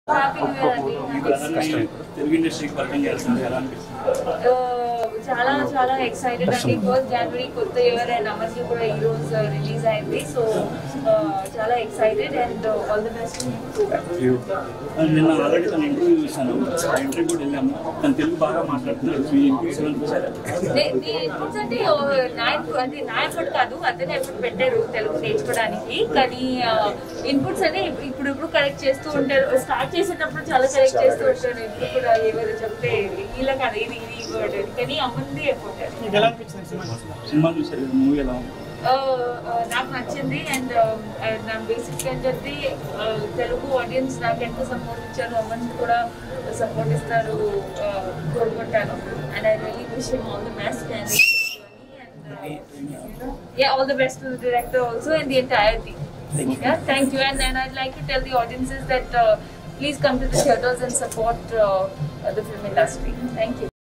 happy new year అండి మీకు అందరినీ తెలుగు ఇండస్ట్రీకి పరిచయం చేస్తున్నారు ఎలా అనిపిస్తుంది Uh, చాలా చాలా ఎక్సైటెడ్ అండి ఫస్ట్ జనవరి కొత్త ఇయర్ అండ్ అమర్కి కూడా ఈ రోజు రిలీజ్ అయింది సో చాలా excited and all the best నిన్న ఆల్రెడీ తన ఇంటర్వ్యూ చూశాను ఆ ఇంటర్వ్యూ కూడా వెళ్ళాము తను తెలుగు బాగా మాట్లాడుతున్నారు మీ ఇంటర్వ్యూస్ అనిపించారు ఇన్పుట్స్ అంటే ఓ, నా input- అంటే నా ఎఫర్ట్ కాదు అతనే ఎఫర్ట్ పెట్టారు తెలుగు నేర్చుకోవడానికి కానీ ఇన్పుట్స్ అంటే ఇప్పుడు ఇప్పుడు ఇప్పుడు కరెక్ట్ చేస్తూ ఉంటారు స్టార్ట్ చేసేటప్పుడు చాలా కరెక్ట్ చేస్తూ ఉంటారు ఇప్పుడు కూడా ఏమైనా చెప్తే ఇలా కాదు ఇది ఇది వర్డ్ కానీ అమ్మంది ఎఫర్ట్ మీకు ఎలా అనిపించింది సినిమా సినిమా చూసారు మూవీ ఎలా ఉంది నాకు నచ్చింది అండ్ నా బేసిక్ అని చెప్పి uh, తెలుగు ఆడియన్స్ నాకు ఎంత సపోర్ట్ ఇచ్చారు అమ్మన్ కూడా సపోర్ట్ ఇస్తారు uh, కోరుకుంటాను and I really wish him all the best and yeah all the best to the director also and the entire team yeah thank you and, and i'd like to tell the audiences that uh, please come to the theaters and support uh, the film industry thank you